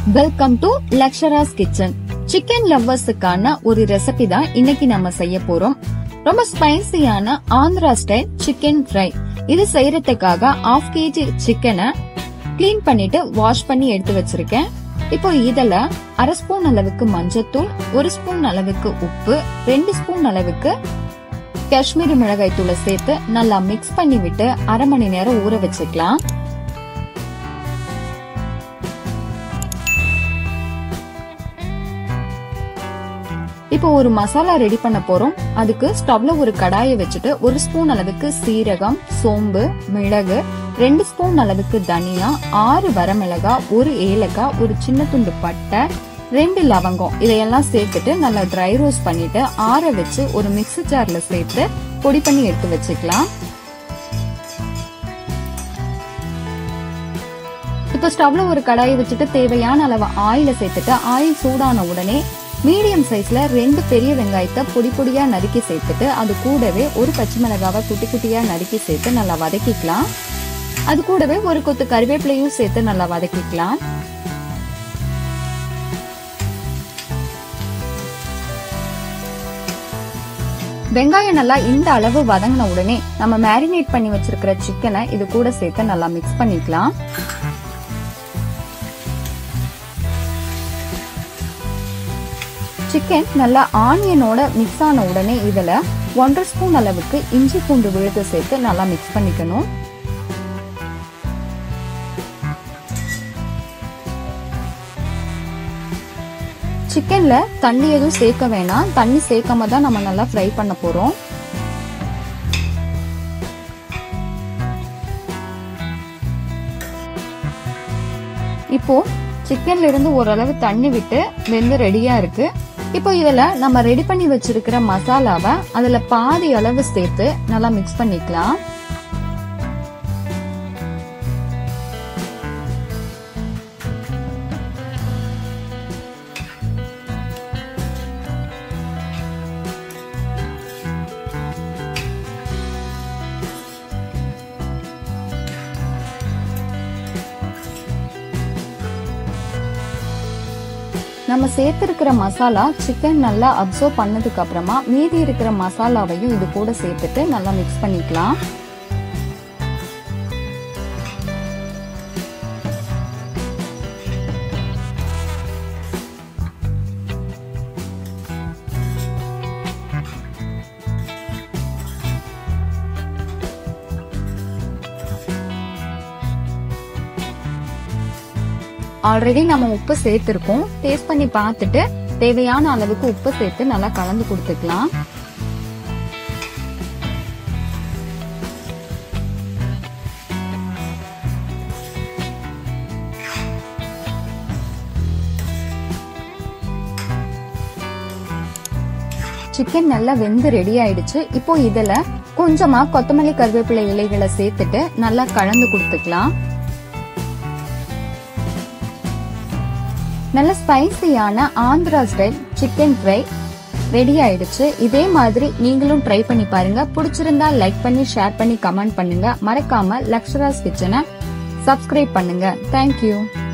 welcome to லக்ஷராஸ் kitchen chicken லவ்வர்ஸுக்கான ஒரு ரெசிபி தான் இன்னைக்கு நம்ம செய்ய போறோம் ரொம்ப ஸ்பைசியான ஆந்திரா ஸ்டைல் சிக்கன் ஃப்ரை இது செய்யறதுக்காக ஹாஃப் கேஜி சிக்கனை க்ளீன் பண்ணிட்டு வாஷ் பண்ணி எடுத்து வச்சிருக்கேன் இப்போ இதுல அரை ஸ்பூன் அளவுக்கு மஞ்சத்தூள் ஒரு ஸ்பூன் அளவுக்கு உப்பு ரெண்டு ஸ்பூன் அளவுக்கு காஷ்மீரி மிளகாய் தூளை சேர்த்து நல்லா மிக்ஸ் பண்ணி விட்டு அரை மணி நேரம் ஊற வச்சுக்கலாம் இப்போ ஒரு மசாலா ரெடி பண்ண போறோம் அதுக்கு ஸ்டவ்ல ஒரு கடாயை வச்சுட்டு ஒரு ஸ்பூன் அளவுக்கு சீரகம் சோம்பு மிளகு ரெண்டு ஸ்பூன் அளவுக்கு தனியா ஆறு வரமிளகா ஒரு ஏலக்காய் ஒரு சின்ன துண்டு பட்டை ரெண்டு லவங்கம் இதையெல்லாம் சேர்த்துட்டு நல்லா ட்ரை ரோஸ்ட் பண்ணிட்டு ஆற வச்சு ஒரு மிக்ஸி ஜார்ல சேர்த்து பொடி பண்ணி எடுத்து வச்சுக்கலாம் இப்போ ஸ்டவ்ல ஒரு கடாயை வச்சுட்டு தேவையான அளவு ஆயில சேர்த்துட்டு ஆயில் சூடான உடனே மீடியம் சைஸ்ல ரெண்டு பெரிய வெங்காயத்தை பொடி பொடியா நறுக்கி சேர்த்துட்டு அது கூடவே ஒரு பச்சை மிளகாவை குட்டி குட்டியா நறுக்கி சேர்த்து நல்லா வதக்கிக்கலாம் அது கூடவே ஒரு கொத்து கருவேப்பிலையும் சேர்த்து நல்லா வதக்கிக்கலாம் வெங்காயம் நல்லா இந்த அளவு வதங்கின உடனே நம்ம மேரினேட் பண்ணி வச்சிருக்கிற சிக்கனை இது கூட சேர்த்து நல்லா மிக்ஸ் பண்ணிக்கலாம் சிக்கன் நல்லா ஆனியனோட மிக்ஸ் ஆன உடனே இதுல ஒன்றரை ஸ்பூன் அளவுக்கு இஞ்சி பூண்டு விழுது சேர்த்து நல்லா மிக்ஸ் பண்ணிக்கணும் சிக்கன்ல தண்ணி எதுவும் சேர்க்க வேணாம் தண்ணி சேர்க்காம தான் நம்ம நல்லா ஃப்ரை பண்ண போறோம் இப்போ சிக்கன்ல இருந்து ஓரளவு தண்ணி விட்டு வெந்து ரெடியா இருக்கு இப்போ இதுல நம்ம ரெடி பண்ணி வச்சிருக்கிற மசாலாவை அதுல பாதி அளவு சேர்த்து நல்லா மிக்ஸ் பண்ணிக்கலாம் நம்ம சேர்த்திருக்கிற மசாலா சிக்கன் நல்லா அப்சர்வ் பண்ணதுக்கு அப்புறமா மீதி இருக்கிற மசாலாவையும் இது கூட சேர்த்துட்டு நல்லா மிக்ஸ் பண்ணிக்கலாம் ஆல்ரெடி நம்ம உப்பு சேர்த்திருக்கோம் டேஸ்ட் பண்ணி பார்த்துட்டு தேவையான அளவுக்கு உப்பு சேர்த்து நல்லா கலந்து கொடுத்துக்கலாம் சிக்கன் நல்லா வெந்து ரெடி ஆயிடுச்சு இப்போ இதுல கொஞ்சமா கொத்தமல்லி கருவேப்பிலை இலைகளை சேர்த்துட்டு நல்லா கலந்து கொடுத்துக்கலாம் நல்ல ஸ்பைசியான Andhra style chicken fry ready ஆயிடுச்சு இதே மாதிரி நீங்களும் ட்ரை பண்ணி பாருங்க பிடிச்சிருந்தா லைக் பண்ணி ஷேர் பண்ணி கமெண்ட் பண்ணுங்க மறக்காம லக்ஷராஸ் கிச்சனை சப்ஸ்கிரைப் பண்ணுங்க தேங்க்யூ